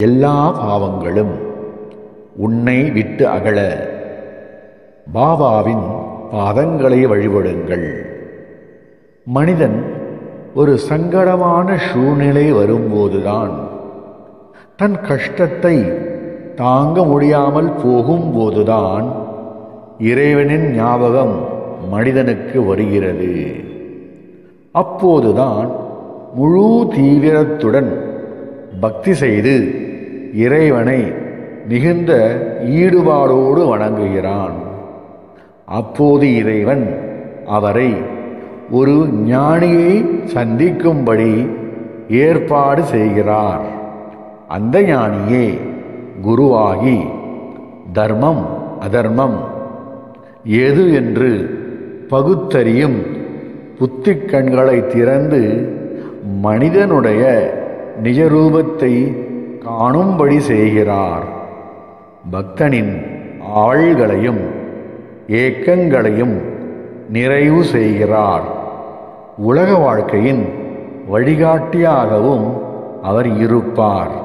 எல்லா பாவங்களும் உன்னை விட்டு அகல பாபாவின் பாதங்களை வழிபடுங்கள் மனிதன் ஒரு சங்கடமான சூழ்நிலை வரும்போதுதான் தன் கஷ்டத்தை தாங்க முடியாமல் போகும்போதுதான் இறைவனின் ஞாபகம் மனிதனுக்கு வருகிறது அப்போதுதான் முழு தீவிரத்துடன் பக்தி செய்து இறைவனை மிகுந்த ஈடுபாடோடு வணங்குகிறான் அப்போது இறைவன் அவரை ஒரு ஞானியை சந்திக்கும்படி ஏற்பாடு செய்கிறார் அந்த ஞானியே குருவாகி தர்மம் அதர்மம் எது என்று பகுத்தறியும் புத்தி கண்களை திறந்து மனிதனுடைய நிஜரூபத்தை காணும்படி செய்கிறார் பக்தனின் ஆள்களையும் ஏக்கங்களையும் நிறைவு செய்கிறார் உலக வாழ்க்கையின் வழிகாட்டியாகவும் அவர் இருப்பார்